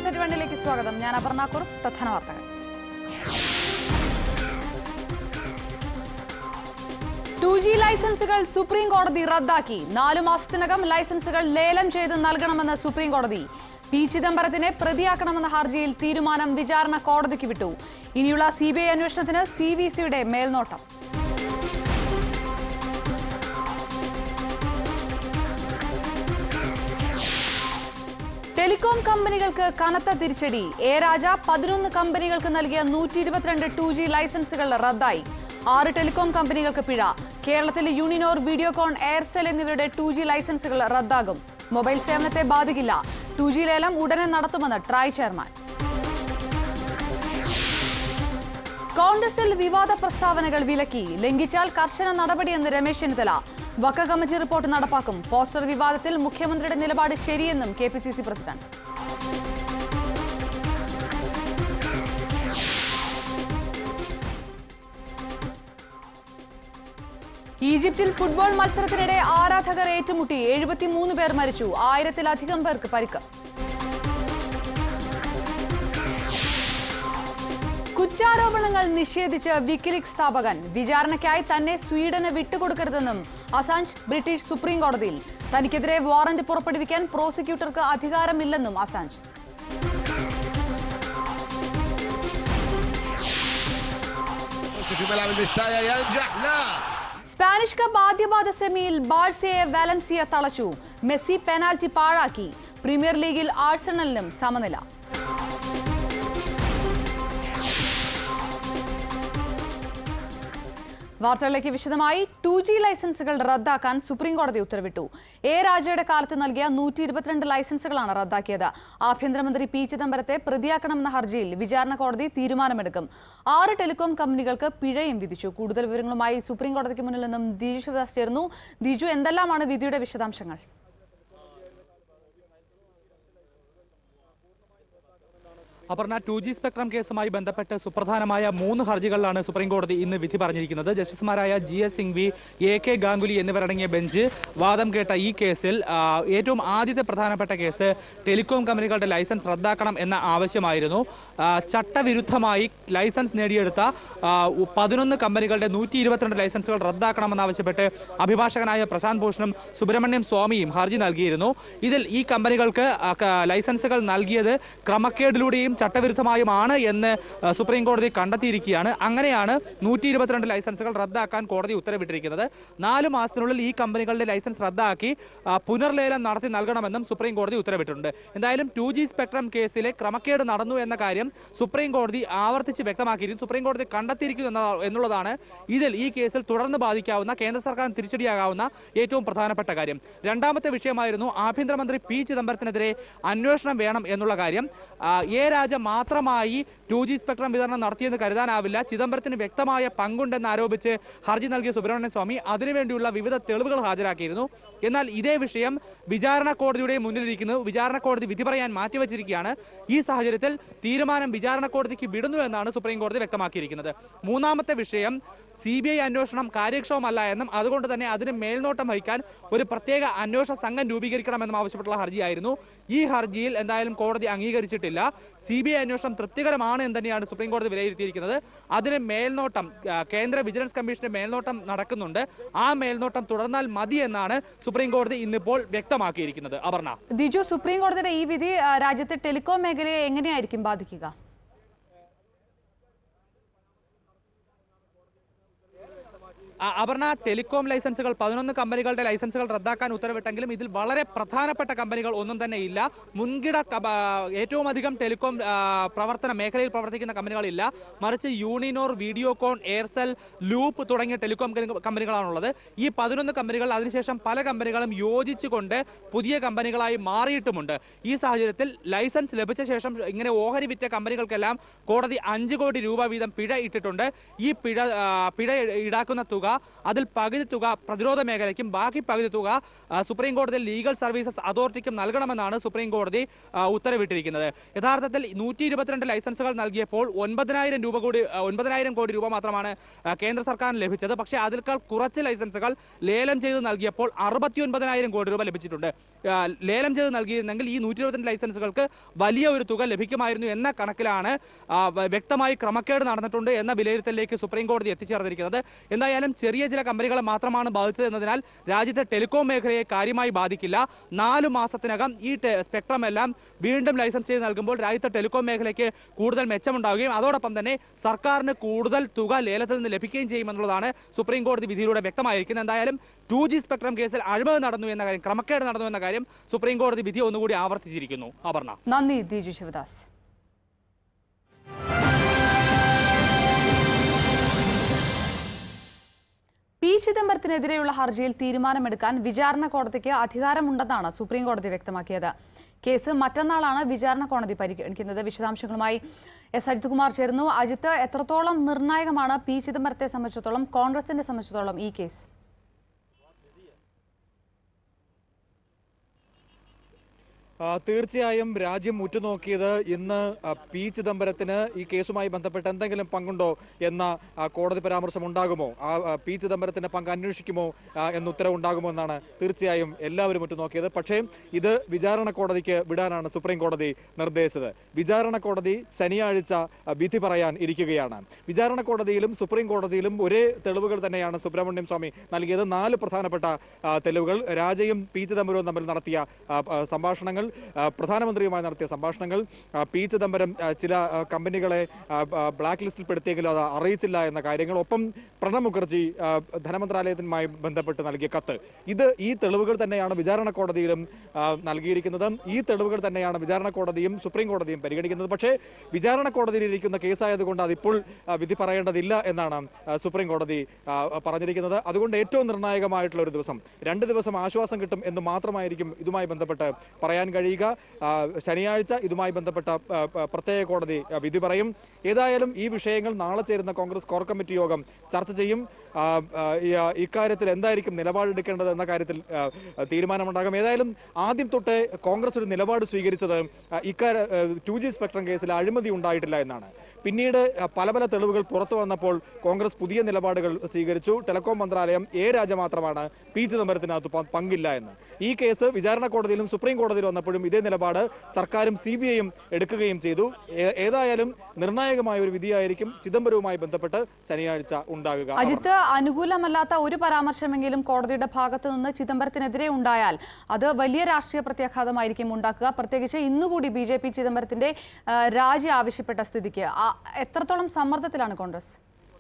Set വണ്ണിലേക്ക് സ്വാഗതം ഞാൻ അപർണ കുറുപ്പ് പ്രധാന വാർത്തകൾ ടു ജി ലൈസൻസുകൾ സുപ്രീം കോടതി റദ്ദാക്കി നാലു മാസത്തിനകം ലൈസൻസുകൾ ലേലം ചെയ്ത് നൽകണമെന്ന് സുപ്രീം കോടതി പി ചിദംബരത്തിനെ പ്രതിയാക്കണമെന്ന ഹർജിയിൽ തീരുമാനം വിചാരണ കോടതിക്ക് വിട്ടു ഇനിയുള്ള സി ബി ഐ അന്വേഷണത്തിന് സി വി സിയുടെ മേൽനോട്ടം ടെലികോം കമ്പനികൾക്ക് കനത്ത തിരിച്ചടി എ രാജ പതിനൊന്ന് കമ്പനികൾക്ക് നൽകിയ നൂറ്റി ഇരുപത്തിരണ്ട് ടു ജി ലൈസൻസുകൾ റദ്ദായി ആറ് ടെലികോം കമ്പനികൾക്ക് പിഴ കേരളത്തിലെ യൂണിനോർ വീഡിയോകോൺ എയർസെൽ എന്നിവരുടെ ടു ജി ലൈസൻസുകൾ റദ്ദാകും മൊബൈൽ സേവനത്തെ ബാധിക്കില്ല ടു ജി ലേലം ഉടനെ നടത്തുമെന്ന് ട്രായ് ചെയർമാൻ കോൺഗ്രസിൽ വിവാദ പ്രസ്താവനകൾ വിലക്കി ലംഘിച്ചാൽ കർശന നടപടിയെന്ന് രമേശ് ചെന്നിത്തല വക്ക കമ്മിറ്റി റിപ്പോർട്ട് നടപ്പാക്കും പോസ്റ്റർ വിവാദത്തിൽ മുഖ്യമന്ത്രിയുടെ നിലപാട് ശരിയെന്നും K P C C president ഈജിപ്തിൽ ഫുട്ബോൾ മത്സരത്തിനിടെ ആരാധകർ ഏറ്റുമുട്ടി എഴുപത്തിമൂന്ന് പേർ മരിച്ചു ആയിരത്തിലധികം പേർക്ക് പരിക്ക് കുറ്റാരോപണങ്ങൾ നിഷേധിച്ച് വിക്കിലിക്സ് സ്ഥാപകൻ വിചാരണയ്ക്കായി തന്നെ സ്വീഡന് വിട്ടുകൊടുക്കരുതെന്നും അസാഞ്ച് ബ്രിട്ടീഷ് സുപ്രീം കോടതിയിൽ തനിക്കെതിരെ വാറന്റ് പുറപ്പെടുവിക്കാൻ പ്രോസിക്യൂട്ടർക്ക് അധികാരമില്ലെന്നും അസാഞ്ച് في ملعب المستايا ينجح لا സ്പാനിഷ് കപ്പ് ആദ്യപാദ സെമിയിൽ ബാഴ്സയെ വാലൻസിയ തളച്ചു മെസ്സി പെനാൽറ്റി പാഴാക്കി പ്രീമിയർ ലീഗിൽ ആഴ്സണലിനും സമനില വാർത്തകളിലേക്ക് വിശദമായി ടു ജി ലൈസൻസുകൾ റദ്ദാക്കാൻ സുപ്രീം കോടതി ഉത്തരവിട്ടു എ രാജയുടെ കാലത്ത് നൽകിയ നൂറ്റി ഇരുപത്തിരണ്ട് ലൈസൻസുകളാണ് റദ്ദാക്കിയത് ആഭ്യന്തരമന്ത്രി പി ചിദംബരത്തെ പ്രതിയാക്കണമെന്ന ഹർജിയിൽ വിചാരണ കോടതി തീരുമാനമെടുക്കും ആറ് ടെലികോം കമ്പനികൾക്ക് പിഴയും വിധിച്ചു കൂടുതൽ വിവരങ്ങളുമായി സുപ്രീം കോടതിക്ക് മുന്നിൽ നിന്നും ദിജു ശിവദാസ് ചേർന്നു ദിജു എന്തെല്ലാമാണ് വിധിയുടെ വിശദാംശങ്ങൾ അപർണ ടു ജി സ്പെക്ട്രം കേസുമായി ബന്ധപ്പെട്ട് സുപ്രധാനമായ മൂന്ന് ഹർജികളിലാണ് സുപ്രീം കോടതി ഇന്ന് വിധി പറഞ്ഞിരിക്കുന്നത് ജസ്റ്റിസുമാരായ G S Singhvi A K Ganguly എന്നിവരടങ്ങിയ ബെഞ്ച് വാദം കേട്ട ഈ കേസിൽ ആ, ഏറ്റവും ആദ്യത്തെ പ്രധാനപ്പെട്ട കേസ് ടെലികോം കമ്പനികളുടെ ലൈസൻസ് റദ്ദാക്കണം എന്ന ആവശ്യമായിരുന്നു ആ, ചട്ടവിരുദ്ധമായി ലൈസൻസ് നേടിയെടുത്ത ആ, ഉ- പതിനൊന്ന് കമ്പനികളുടെ നൂറ്റി ഇരുപത്തിരണ്ട് ലൈസൻസുകൾ റദ്ദാക്കണമെന്നാവശ്യപ്പെട്ട് അഭിഭാഷകനായ പ്രശാന്ത് ഭൂഷണും സുബ്രഹ്മണ്യം സ്വാമിയും ഹർജി നൽകിയിരുന്നു ഇതിൽ ഈ കമ്പനികൾക്ക് ആ, ക- ലൈസൻസുകൾ നൽകിയത് ക്രമക്കേടിലൂടെയും ചട്ടവിരുദ്ധമായുമാണ് എന്ന് ആ, സുപ്രീം കോടതി കണ്ടെത്തിയിരിക്കുകയാണ് അങ്ങനെയാണ് നൂറ്റി ഇരുപത്തിരണ്ട് ലൈസൻസുകൾ റദ്ദാക്കാൻ കോടതി ഉത്തരവിട്ടിരിക്കുന്നത് നാല് മാസത്തിനുള്ളിൽ ഈ കമ്പനികളുടെ ലൈസൻസ് റദ്ദാക്കി ആ, പുനർലേലം നടത്തി നൽകണമെന്നും സുപ്രീം കോടതി ഉത്തരവിട്ടിട്ടുണ്ട് എന്തായാലും ടു ജി സ്പെക്ട്രം കേസിലെ ക്രമക്കേട് നടന്നു എന്ന കാര്യം സുപ്രീം കോടതി ആവർത്തിച്ച് വ്യക്തമാക്കിയിരുന്നു സുപ്രീം കോടതി കണ്ടെത്തിയിരിക്കുന്നു എന്ന- എന്നുള്ളതാണ് ഇതിൽ ഈ കേസിൽ തുടർന്ന് ബാധിക്കാവുന്ന കേന്ദ്ര സർക്കാരിന് തിരിച്ചടിയാകാവുന്ന ഏറ്റവും പ്രധാനപ്പെട്ട കാര്യം രണ്ടാമത്തെ വിഷയമായിരുന്നു ആഭ്യന്തരമന്ത്രി പി ചിദംബരത്തിനെതിരെ അന്വേഷണം വേണം എന്നുള്ള കാര്യം ആ, എ രാജ മാത്രമായി ടു ജി സ്പെക്ട്രം വിതരണം നടത്തിയെന്ന് കരുതാനാവില്ല ചിദംബരത്തിന് വ്യക്തമായ പങ്കുണ്ടെന്ന് ആരോപിച്ച് ഹർജി നൽകിയ സുബ്രഹ്മണ്യ സ്വാമി അതിനുവേണ്ടിയുള്ള വിവിധ തെളിവുകൾ ഹാജരാക്കിയിരുന്നു എന്നാൽ ഇതേ വിഷയം വിചാരണ കോടതിയുടെ മുന്നിലിരിക്കുന്നു വിചാരണ കോടതി വിധി പറയാൻ മാറ്റിവെച്ചിരിക്കുകയാണ് ഈ സാഹചര്യത്തിൽ തീരുമാനം വിചാരണ കോടതിക്ക് വിടുന്നു എന്നാണ് സുപ്രീം കോടതി വ്യക്തമാക്കിയിരിക്കുന്നത് മൂന്നാമത്തെ വിഷയം സി ബി ഐ അന്വേഷണം കാര്യക്ഷമമല്ല എന്നും അതുകൊണ്ട് തന്നെ അതിന് മേൽനോട്ടം വഹിക്കാൻ ഒരു പ്രത്യേക അന്വേഷണ സംഘം രൂപീകരിക്കണമെന്നും ആവശ്യപ്പെട്ടുള്ള ഹർജിയായിരുന്നു ഈ ഹർജിയിൽ എന്തായാലും കോടതി അംഗീകരിച്ചിട്ടില്ല സി ബി ഐ അന്വേഷണം തൃപ്തികരമാണ് എന്ന് തന്നെയാണ് സുപ്രീം കോടതി വിലയിരുത്തിയിരിക്കുന്നത് അതിന് മേൽനോട്ടം ആ, കേന്ദ്ര വിജിലൻസ് കമ്മീഷന്റെ മേൽനോട്ടം നടക്കുന്നുണ്ട് ആ മേൽനോട്ടം തുടർന്നാൽ മതി എന്നാണ് സുപ്രീം കോടതി ഇന്നിപ്പോൾ വ്യക്തമാക്കിയിരിക്കുന്നത് അപർണ ദിജു സുപ്രീം കോടതിയുടെ ഈ വിധി ആ, രാജ്യത്തെ ടെലികോം മേഖലയെ എങ്ങനെയായിരിക്കും ബാധിക്കുക ആ, അപർണ ടെലികോം ലൈസൻസുകൾ പതിനൊന്ന് കമ്പനികളുടെ ലൈസൻസുകൾ റദ്ദാക്കാൻ ഉത്തരവിട്ടെങ്കിലും ഇതിൽ വളരെ പ്രധാനപ്പെട്ട കമ്പനികൾ ഒന്നും തന്നെ ഇല്ല മുൻകിട കബ- ഏറ്റവും അധികം ടെലികോം ആ, പ്രവർത്തന മേഖലയിൽ പ്രവർത്തിക്കുന്ന കമ്പനികളില്ല മറിച്ച് യൂണിനോർ വീഡിയോകോൺ എയർസെൽ ലൂപ്പ് തുടങ്ങിയ ടെലികോം കമ്പനി- കമ്പനികളാണുള്ളത് ഈ പതിനൊന്ന് കമ്പനികൾ അതിനുശേഷം പല കമ്പനികളും യോജിച്ചുകൊണ്ട് പുതിയ കമ്പനികളായി മാറിയിട്ടുമുണ്ട് ഈ സാഹചര്യത്തിൽ ലൈസൻസ് ലഭിച്ച ശേഷം ഇങ്ങനെ ഓഹരി വിറ്റ കമ്പനികൾക്കെല്ലാം കോടതി അഞ്ച് കോടി രൂപ വീതം പിഴ ഇട്ടിട്ടുണ്ട് ഈ പിഴ ആ, പിഴ ഈടാക്കുന്ന തുക അതിൽ പകുതി തുക പ്രതിരോധ മേഖലയ്ക്കും ബാക്കി പകുതി തുക ആ, സുപ്രീം കോടതിയിൽ ലീഗൽ സർവീസസ് അതോറിറ്റിക്കും നൽകണമെന്നാണ് സുപ്രീം കോടതി ആ, ഉത്തരവിട്ടിരിക്കുന്നത് യഥാർത്ഥത്തിൽ നൂറ്റി ഇരുപത്തിരണ്ട് ലൈസൻസുകൾ നൽകിയപ്പോൾ ഒൻപതിനായിരം രൂപ കൂടി ആ, ഒൻപതിനായിരം കോടി രൂപ മാത്രമാണ് ആ, കേന്ദ്ര സർക്കാരിന് ലഭിച്ചത് പക്ഷേ അതിൽക്കാൾ കുറച്ച് ലൈസൻസുകൾ ലേലം ചെയ്ത് നൽകിയപ്പോൾ അറുപത്തി ഒൻപതിനായിരം കോടി രൂപ ലഭിച്ചിട്ടുണ്ട് ആ, ലേലം ചെയ്ത് നൽകിയിരുന്നെങ്കിൽ ഈ നൂറ്റി ഇരുപത്തിരണ്ട് ലൈസൻസുകൾക്ക് വലിയ ഒരു തുക ലഭിക്കുമായിരുന്നു എന്ന കണക്കിലാണ് ആ, വ- വ്യക്തമായി ക്രമക്കേട് നടന്നിട്ടുണ്ട് എന്ന വിലയിരുത്തലിലേക്ക് സുപ്രീം കോടതി എത്തിച്ചേർന്നിരിക്കുന്നത് എന്തായാലും ചെറിയ ചില കമ്പനികളെ മാത്രമാണ് ബാധിച്ചത് എന്നതിനാൽ രാജ്യത്തെ ടെലികോം മേഖലയെ കാര്യമായി ബാധിക്കില്ല നാല് മാസത്തിനകം ഈ ടെ- സ്പെക്ട്രം എല്ലാം വീണ്ടും ലൈസൻസ് ചെയ്ത് നൽകുമ്പോൾ രാജ്യത്തെ ടെലികോം മേഖലയ്ക്ക് കൂടുതൽ മെച്ചമുണ്ടാവുകയും അതോടൊപ്പം തന്നെ സർക്കാരിന് കൂടുതൽ തുക ലേലത്തിൽ നിന്ന് ലഭിക്കുകയും ചെയ്യുമെന്നുള്ളതാണ് സുപ്രീം കോടതി വിധിയിലൂടെ വ്യക്തമായിരിക്കുന്നത് എന്തായാലും ടു ജി സ്പെക്ട്രം കേസിൽ അഴിമതി നടന്നു എന്ന കാര്യം ക്രമക്കേട് നടന്നു എന്ന കാര്യം സുപ്രീം കോടതി വിധി ഒന്നുകൂടി ആവർത്തിച്ചിരിക്കുന്നു അപർണ നന്ദി ദിജു ശിവദാസ് പി ചിദംബരത്തിനെതിരെയുള്ള ഹർജിയിൽ തീരുമാനമെടുക്കാൻ വിചാരണ കോടതിക്ക് അധികാരമുണ്ടെന്നാണ് സുപ്രീം കോടതി വ്യക്തമാക്കിയത് കേസ് മറ്റന്നാളാണ് വിചാരണ കോടതി പരിഗണിക്കുന്നത് വിശദാംശങ്ങളുമായി എസ് അജിത് കുമാർ ചേരുന്നു അജിത്ത് എത്രത്തോളം നിർണായകമാണ് പി ചിദംബരത്തെ സംബന്ധിച്ചിടത്തോളം കോൺഗ്രസിനെ സംബന്ധിച്ചിടത്തോളം ഈ കേസ് ആ, തീർച്ചയായും രാജ്യം ഉറ്റുനോക്കിയത് ഇന്ന് ആ, പി ചിദംബരത്തിന് ഈ കേസുമായി ബന്ധപ്പെട്ട് എന്തെങ്കിലും പങ്കുണ്ടോ എന്ന ആ, കോടതി പരാമർശം ഉണ്ടാകുമോ ആ ആ, പി ചിദംബരത്തിന്റെ പങ്ക് അന്വേഷിക്കുമോ ആ, എന്ന ഉത്തരവ് ഉണ്ടാകുമോ എന്നാണ് തീർച്ചയായും എല്ലാവരും ഉറ്റുനോക്കിയത് പക്ഷേ ഇത് വിചാരണ കോടതിക്ക് വിടാനാണ് സുപ്രീം കോടതി നിർദ്ദേശിച്ചത് വിചാരണ കോടതി ശനിയാഴ്ച ആ, വിധി പറയാൻ ഇരിക്കുകയാണ് വിചാരണ കോടതിയിലും സുപ്രീം കോടതിയിലും ഒരേ തെളിവുകൾ തന്നെയാണ് സുബ്രഹ്മണ്യം സ്വാമി നൽകിയത് നാല് പ്രധാനപ്പെട്ട ആ, തെളിവുകൾ രാജയും പി ചിദംബരവും തമ്മിൽ നടത്തിയ ആ, ആ, സംഭാഷണങ്ങൾ ആ, പ്രധാനമന്ത്രിയുമായി നടത്തിയ സംഭാഷണങ്ങൾ ആ, പി ചിദംബരം ആ, ചില ആ, കമ്പനികളെ ആ, ആ, ബ്ലാക്ക് ലിസ്റ്റിൽ പെടുത്തിയെങ്കിലും അത് അറിയിച്ചില്ല എന്ന കാര്യങ്ങൾ ഒപ്പം പ്രണബ് മുഖർജി ആ, ധനമന്ത്രാലയത്തിനുമായി ബന്ധപ്പെട്ട് നൽകിയ കത്ത് ഇത് ഈ തെളിവുകൾ തന്നെയാണ് വിചാരണ കോടതിയിലും ആ, നൽകിയിരിക്കുന്നത് ഈ തെളിവുകൾ തന്നെയാണ് വിചാരണ കോടതിയും സുപ്രീം കോടതിയും പരിഗണിക്കുന്നത് പക്ഷേ വിചാരണ കോടതിയിൽ ഇരിക്കുന്ന കേസായതുകൊണ്ട് അതിപ്പോൾ ആ, വിധി പറയേണ്ടതില്ല എന്നാണ് ആ, സുപ്രീം കോടതി ആ, പറഞ്ഞിരിക്കുന്നത് അതുകൊണ്ട് ഏറ്റവും നിർണായകമായിട്ടുള്ള ഒരു ദിവസം രണ്ട് ദിവസം ആശ്വാസം കിട്ടും എന്ന് മാത്രമായിരിക്കും ഇതുമായി ബന്ധപ്പെട്ട് പറയാൻ കഴിയുക ആ, ശനിയാഴ്ച ഇതുമായി ബന്ധപ്പെട്ട ആ, ആ, പ്രത്യേക കോടതി ആ, വിധി പറയും ഏതായാലും ഈ വിഷയങ്ങൾ നാളെ ചേരുന്ന കോൺഗ്രസ് കോർ കമ്മിറ്റി യോഗം ചർച്ച ചെയ്യും ആ, ആ, ഈ, ആ, ഇക്കാര്യത്തിൽ എന്തായിരിക്കും നിലപാടെടുക്കേണ്ടത് എന്ന കാര്യത്തിൽ ആ, ആ, തീരുമാനമുണ്ടാകും ഏതായാലും ആദ്യം തൊട്ടേ കോൺഗ്രസ് ഒരു നിലപാട് സ്വീകരിച്ചത് ആ, ഇക്കാര്യ ടു ജി സ്പെക്ട്രം കേസിൽ അഴിമതി ഉണ്ടായിട്ടില്ല എന്നാണ് പിന്നീട് ആ, പല പല തെളിവുകൾ പുറത്തു വന്നപ്പോൾ കോൺഗ്രസ് പുതിയ നിലപാടുകൾ സ്വീകരിച്ചു ടെലികോം മന്ത്രാലയം എ രാജ മാത്രമാണ് പി ചിദംബരത്തിനകത്ത് പ- പങ്കില്ല എന്ന് ഈ കേസ് വിചാരണ കോടതിയിലും സുപ്രീം കോടതിയിലും വന്നപ്പോഴും ഇതേ നിലപാട് സർക്കാരും സി ബി ഐയും എടുക്കുകയും ചെയ്തു ഏ- ഏതായാലും നിർണായകമായ ഒരു വിധിയായിരിക്കും ചിദംബരവുമായി ബന്ധപ്പെട്ട് ശനിയാഴ്ച ഉണ്ടാകുക അജിത്ത് അനുകൂലമല്ലാത്ത ഒരു പരാമർശമെങ്കിലും കോടതിയുടെ ഭാഗത്തു നിന്ന് ചിദംബരത്തിനെതിരെ ഉണ്ടായാൽ അത് വലിയ രാഷ്ട്രീയ പ്രത്യാഘാതമായിരിക്കും ഉണ്ടാക്കുക പ്രത്യേകിച്ച് ഇന്നുകൂടി ബി ജെ പി ചിദംബരത്തിന്റെ ആ, രാജി ആവശ്യപ്പെട്ട സ്ഥിതിക്ക് ആ, എത്രത്തോളം സമ്മർദ്ദത്തിലാണ് കോൺഗ്രസ്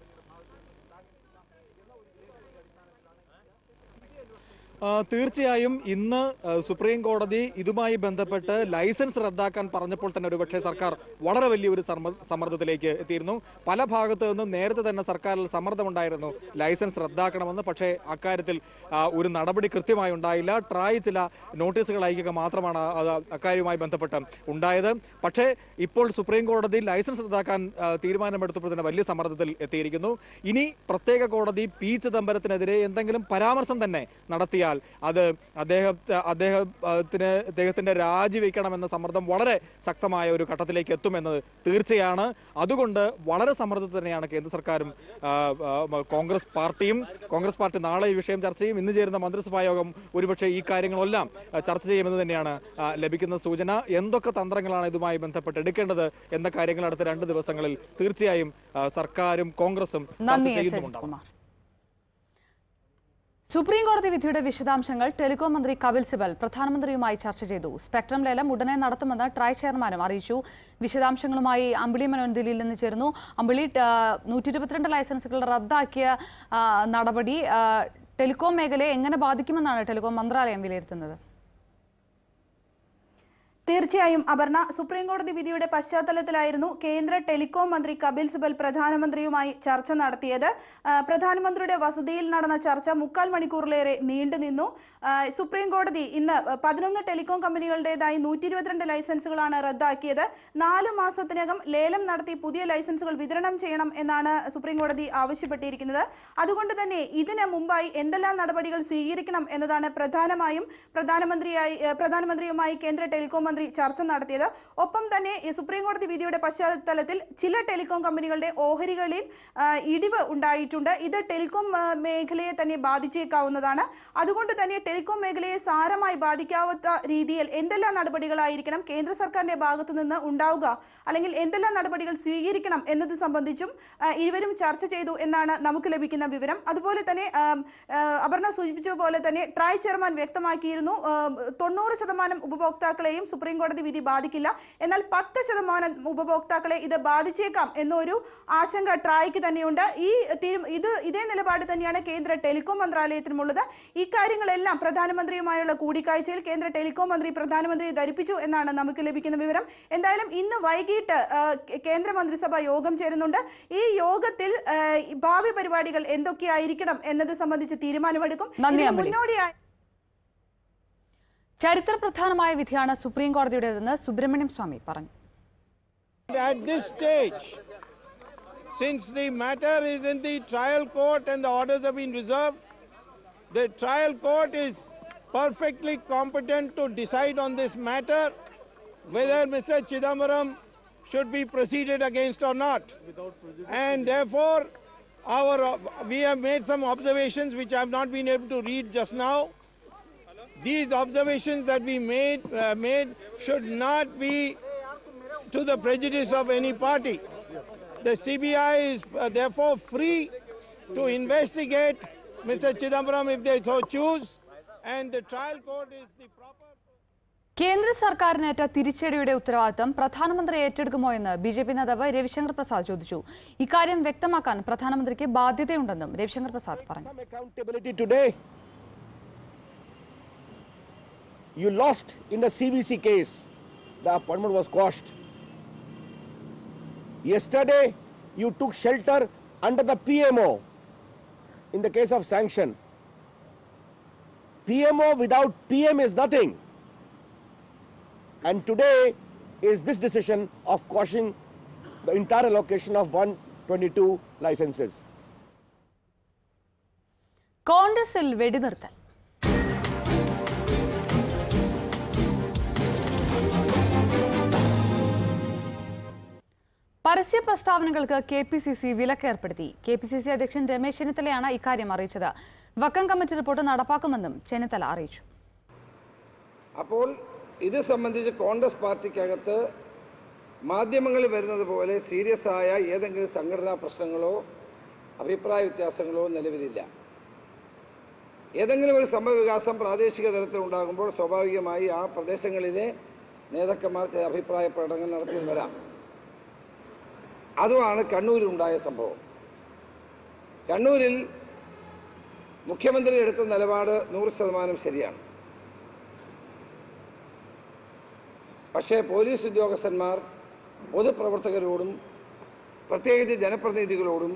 ആ, തീർച്ചയായും ഇന്ന് ആ, സുപ്രീം കോടതി ഇതുമായി ബന്ധപ്പെട്ട് ലൈസൻസ് റദ്ദാക്കാൻ പറഞ്ഞപ്പോൾ തന്നെ ഒരുപക്ഷെ സർക്കാർ വളരെ വലിയൊരു സമ്മ- സമ്മർദ്ദത്തിലേക്ക് എത്തിയിരുന്നു പല ഭാഗത്തു നിന്നും നേരത്തെ തന്നെ സർക്കാരിൽ സമ്മർദ്ദമുണ്ടായിരുന്നു ലൈസൻസ് റദ്ദാക്കണമെന്ന് പക്ഷേ അക്കാര്യത്തിൽ ആ, ഒരു നടപടി കൃത്യമായി ഉണ്ടായില്ല ട്രായ് ചില നോട്ടീസുകൾ അയക്കുക മാത്രമാണ് അത് അക്കാര്യവുമായി ബന്ധപ്പെട്ട് ഉണ്ടായത് പക്ഷേ ഇപ്പോൾ സുപ്രീം കോടതി ലൈസൻസ് റദ്ദാക്കാൻ ആ, തീരുമാനമെടുത്തപ്പോൾ തന്നെ വലിയ സമ്മർദ്ദത്തിൽ എത്തിയിരിക്കുന്നു ഇനി പ്രത്യേക കോടതി പി ചിദംബരത്തിനെതിരെ എന്തെങ്കിലും പരാമർശം തന്നെ നടത്തിയാൽ അത് അദ്ദേഹത്തെ അദ്ദേഹത്തിന് അദ്ദേഹത്തിന്റെ രാജിവെക്കണമെന്ന സമ്മർദ്ദം വളരെ ശക്തമായ ഒരു ഘട്ടത്തിലേക്ക് എത്തുമെന്നത് തീർച്ചയാണ് അതുകൊണ്ട് വളരെ സമ്മർദ്ദത്തിൽ തന്നെയാണ് കേന്ദ്ര സർക്കാരും ആ, ആ, കോൺഗ്രസ് പാർട്ടിയും കോൺഗ്രസ് പാർട്ടി നാളെ ഈ വിഷയം ചർച്ച ചെയ്യും ഇന്ന് ചേരുന്ന മന്ത്രിസഭാ യോഗം ഒരുപക്ഷെ ഈ കാര്യങ്ങളെല്ലാം ആ, ചർച്ച ചെയ്യുമെന്ന് തന്നെയാണ് ആ, ലഭിക്കുന്ന സൂചന എന്തൊക്കെ തന്ത്രങ്ങളാണ് ഇതുമായി ബന്ധപ്പെട്ട് എടുക്കേണ്ടത് എന്ന കാര്യങ്ങൾ അടുത്ത രണ്ട് ദിവസങ്ങളിൽ തീർച്ചയായും ആ, സർക്കാരും കോൺഗ്രസും ചർച്ച നന്ദി എസ് അജിത് ചെയ്യുന്നുമുണ്ടാവും കുമാർ സുപ്രീം കോടതി വിധിയുടെ വിശദാംശങ്ങൾ ടെലികോം മന്ത്രി കപിൽ സിബൽ പ്രധാനമന്ത്രിയുമായി ചർച്ച ചെയ്തു സ്പെക്ട്രം ലേലം ഉടനെ നടത്തുമെന്ന് ട്രൈ ചെയർമാനും അറിയിച്ചു വിശദാംശങ്ങളുമായി അമ്പിളി മനോൻ ദില്ലിയിൽ നിന്ന് ചേർന്നു അമ്പിളി നൂറ്റി ഇരുപത്തിരണ്ട് ലൈസൻസുകൾ റദ്ദാക്കിയ ആ, നടപടി ആ, ടെലികോം മേഖലയെ എങ്ങനെ ബാധിക്കുമെന്നാണ് ടെലികോം മന്ത്രാലയം വിലയിരുത്തുന്നത് തീർച്ചയായും അപർണ സുപ്രീം കോടതി വിധിയുടെ പശ്ചാത്തലത്തിലായിരുന്നു കേന്ദ്ര ടെലികോം മന്ത്രി കപിൽ സിബൽ പ്രധാനമന്ത്രിയുമായി ചർച്ച നടത്തിയത് ആ, പ്രധാനമന്ത്രിയുടെ വസതിയിൽ നടന്ന ചർച്ച മുക്കാൽ മണിക്കൂറിലേറെ നീണ്ടുനിന്നു ആ, സുപ്രീം കോടതി ഇന്ന് പതിനൊന്ന് ടെലികോം കമ്പനികളുടേതായി നൂറ്റി ഇരുപത്തിരണ്ട് ലൈസൻസുകളാണ് റദ്ദാക്കിയത് നാല് മാസത്തിനകം ലേലം നടത്തി പുതിയ ലൈസൻസുകൾ വിതരണം ചെയ്യണം എന്നാണ് സുപ്രീം കോടതി ആവശ്യപ്പെട്ടിരിക്കുന്നത് അതുകൊണ്ട് തന്നെ ഇതിന് മുമ്പായി എന്തെല്ലാം നടപടികൾ സ്വീകരിക്കണം എന്നതാണ് പ്രധാനമായും പ്രധാനമന്ത്രിയായി ഏഹ് പ്രധാനമന്ത്രിയുമായി കേന്ദ്ര ടെലികോം മന്ത്രി ചർച്ച നടത്തിയത് ഒപ്പം തന്നെ ഈ സുപ്രീം കോടതി വിധിയുടെ പശ്ചാത്തലത്തിൽ ചില ടെലികോം കമ്പനികളുടെ ഓഹരികളിൽ ആ, ഇടിവ് ഉണ്ടായിട്ടുണ്ട് ഇത് ടെലികോം ആ, മേഖലയെ തന്നെ ബാധിച്ചേക്കാവുന്നതാണ് അതുകൊണ്ട് തന്നെ ടെലികോം മേഖലയെ സാരമായി ബാധിക്കാവുന്ന രീതിയിൽ എന്തെല്ലാം നടപടികളായിരിക്കണം കേന്ദ്ര സർക്കാരിന്റെ ഭാഗത്തു നിന്ന് ഉണ്ടാവുക അല്ലെങ്കിൽ എന്തെല്ലാം നടപടികൾ സ്വീകരിക്കണം എന്നത് സംബന്ധിച്ചും ആ, ഇരുവരും ചർച്ച ചെയ്തു എന്നാണ് നമുക്ക് ലഭിക്കുന്ന വിവരം അതുപോലെ തന്നെ ആം, ആ, അപർണ സൂചിപ്പിച്ച പോലെ തന്നെ ട്രായ് ചെയർമാൻ വ്യക്തമാക്കിയിരുന്നു ആം, തൊണ്ണൂറ് ശതമാനം ഉപഭോക്താക്കളെയും സുപ്രീം കോടതി വിധി ബാധിക്കില്ല എന്നാൽ പത്ത് ശതമാനം ഉപഭോക്താക്കളെ ഇത് ബാധിച്ചേക്കാം എന്നൊരു ആശങ്ക ട്രായ്ക്ക് തന്നെയുണ്ട് ഈ തീരു- ഇത് ഇതേ നിലപാട് തന്നെയാണ് കേന്ദ്ര ടെലികോം മന്ത്രാലയത്തിനുമുള്ളത് ഇക്കാര്യങ്ങളെല്ലാം പ്രധാനമന്ത്രിയുമായുള്ള കൂടിക്കാഴ്ചയിൽ കേന്ദ്ര ടെലികോം മന്ത്രി പ്രധാനമന്ത്രിയെ ധരിപ്പിച്ചു എന്നാണ് നമുക്ക് ലഭിക്കുന്ന വിവരം എന്തായാലും ഇന്ന് വൈകിട്ട് ആ, കേ- കേന്ദ്ര മന്ത്രിസഭ യോഗം ചേരുന്നുണ്ട് ഈ യോഗത്തിൽ ആ, ഈ ഭാവി പരിപാടികൾ എന്തൊക്കെയായിരിക്കണം എന്നത് സംബന്ധിച്ച് തീരുമാനമെടുക്കും നന്ദി, ഇതിന് അമ്പിളി. മുന്നോടിയായി ചരിത്രപ്രധാനമായ വിധിയാണ് സുപ്രീം കോടതിയുടേതെന്ന് സുബ്രഹ്മണ്യം സ്വാമി പറഞ്ഞു At this stage, since the matter is in the trial court and the orders have been reserved, the trial court is perfectly competent to decide on this matter whether Mr. Chidambaram should be proceeded against or not. And therefore, our, we have made some observations which I have not been able to read just now. These observations that we made, uh, made should not be to the prejudice of any party. The CBI is uh, therefore free to investigate Mr. Chidambaram if they so choose, and the trial court is the proper. കേന്ദ്ര സർക്കാരിനേറ്റ തിരിച്ചടിയുടെ ഉത്തരവാദിത്തം പ്രധാനമന്ത്രി ഏറ്റെടുക്കുമോ എന്ന് B J P നേതാവ് രവിശങ്കർ പ്രസാദ് ചോദിച്ചു ഇക്കാര്യം വ്യക്തമാക്കാൻ പ്രധാനമന്ത്രിക്ക് ബാധ്യതയുണ്ടെന്നും രവിശങ്കർ പ്രസാദ് പറഞ്ഞു some accountability today. You lost in the CVC case. The appointment was quashed. Yesterday, you took shelter under the PMO in the case of sanction. PMO without PM is nothing. And today is this decision of quashing the entire allocation of 122 licenses. കോൺഗ്രസിൽ വെടിനിർത്തൽ പരസ്യ പ്രസ്താവനകൾക്ക് K P C C വിലക്കേർപ്പെടുത്തി K P C C അധ്യക്ഷൻ രമേശ് ചെന്നിത്തലയാണ് ഇക്കാര്യം അറിയിച്ചത് Vakkom committee report നടപ്പാക്കുമെന്നും ചെന്നിത്തല അറിയിച്ചു അപ്പോൾ ഇത് സംബന്ധിച്ച് കോൺഗ്രസ് പാർട്ടിക്കകത്ത് മാധ്യമങ്ങളിൽ വരുന്നത് പോലെ സീരിയസ് ആയ ഏതെങ്കിലും സംഘടനാ പ്രശ്നങ്ങളോ അഭിപ്രായ വ്യത്യാസങ്ങളോ നിലവിലില്ല ഏതെങ്കിലും ഒരു സംഭവവികാസം പ്രാദേശിക തലത്തിൽ ഉണ്ടാകുമ്പോൾ സ്വാഭാവികമായി ആ പ്രദേശങ്ങളിലെ നേതാക്കന്മാർ ചില അഭിപ്രായ പ്രകടനങ്ങൾ നടത്തി വരാം അതുമാണ് കണ്ണൂരിലുണ്ടായ സംഭവം കണ്ണൂരിൽ മുഖ്യമന്ത്രി എടുത്ത നിലപാട് നൂറ് ശതമാനം ശരിയാണ് പക്ഷേ പോലീസ് ഉദ്യോഗസ്ഥന്മാർ പൊതുപ്രവർത്തകരോടും പ്രത്യേകിച്ച് ജനപ്രതിനിധികളോടും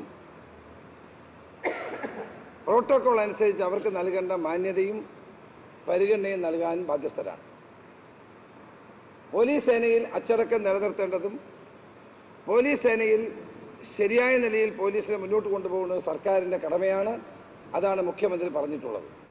പ്രോട്ടോകോൾ അനുസരിച്ച് അവർക്ക് നൽകേണ്ട മാന്യതയും പരിഗണനയും നൽകാൻ ബാധ്യസ്ഥരാണ് പോലീസ് സേനയിൽ അച്ചടക്കം നിലനിർത്തേണ്ടതും പോലീസ് സേനയിൽ ശരിയായ നിലയിൽ പോലീസിനെ മുന്നോട്ട് കൊണ്ടുപോകുന്നത് സർക്കാരിൻ്റെ കടമയാണ് അതാണ് മുഖ്യമന്ത്രി പറഞ്ഞിട്ടുള്ളത്